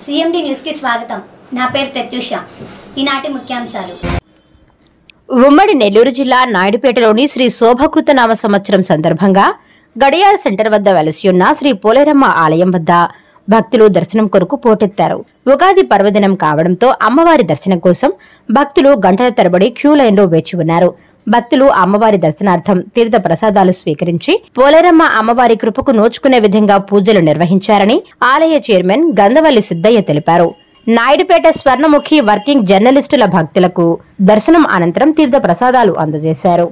CMD న్యూస్కి స్వాగతం నా పేరు ప్రత్యూష ఈనాటి ముఖ్యాంశాలు ఉమ్మడి నెల్లూరు జిల్లా నాయుడుపేటలోని శ్రీ శోభకృత నామ సంవత్సరం సందర్భంగా గడియార సెంటర్ వద్ద వెలసి ఉన్న శ్రీ పోలేరమ్మ ఆలయం వద్ద భక్తులు దర్శనం కొరకు పోటెత్తారు ఉగాది పర్వదినం కావడంతో అమ్మవారి దర్శనం కోసం భక్తులు గంటల తరబడి క్యూ లైన్లో వేచి ఉన్నారు భక్తులు అమ్మవారి దర్శనార్థం తీర్థ ప్రసాదాలు స్వీకరించి పోలేరమ్మ అమ్మవారి కృపకు నోచుకునే విధంగా పూజలు నిర్వహించారని ఆలయ చైర్మన్ గంధవల్లి సిద్దయ్య తెలిపారు నాయుడుపేట స్వర్ణముఖి వర్కింగ్ జర్నలిస్టుల భక్తులకు దర్శనం అనంతరం తీర్థ ప్రసాదాలు అందజేశారు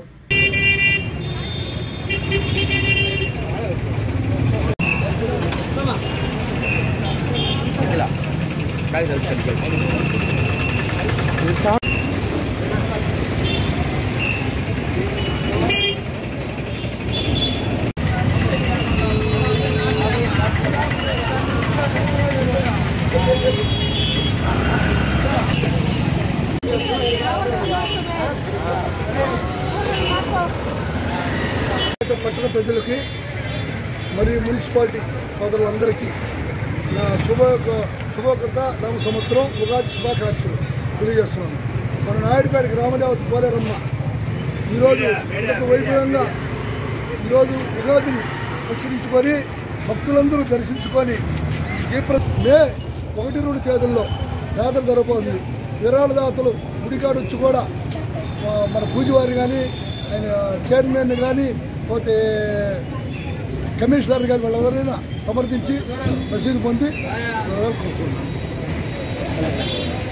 పట్టణ ప్రజలకి మరియు మున్సిపాలిటీ సోదరులందరికీ నా శుభ శుభకృత నామ సంవత్సరం ఉగాది శుభాకాంక్షలు తెలియజేస్తున్నాను మన నాయుడుపేట గ్రామదేవత పోలేరమ్మ ఈరోజు ఇంత వైభవంగా ఈరోజు ఉగాదిని దర్శించుకొని భక్తులందరూ దర్శించుకొని ఈ ప్ర మే ఒకటి రెండు తేదీల్లో జాతర జరగబోతుంది విరాళదాతలు గుడికాడు వచ్చి కూడా ఆ, మన పూజవారి కానీ ఆయన చైర్మన్ కానీ పోతే కమిషనర్ కానీ వాళ్ళెవరైనా సమర్థించి రసీదు పొంది కోరుకుంటున్నాను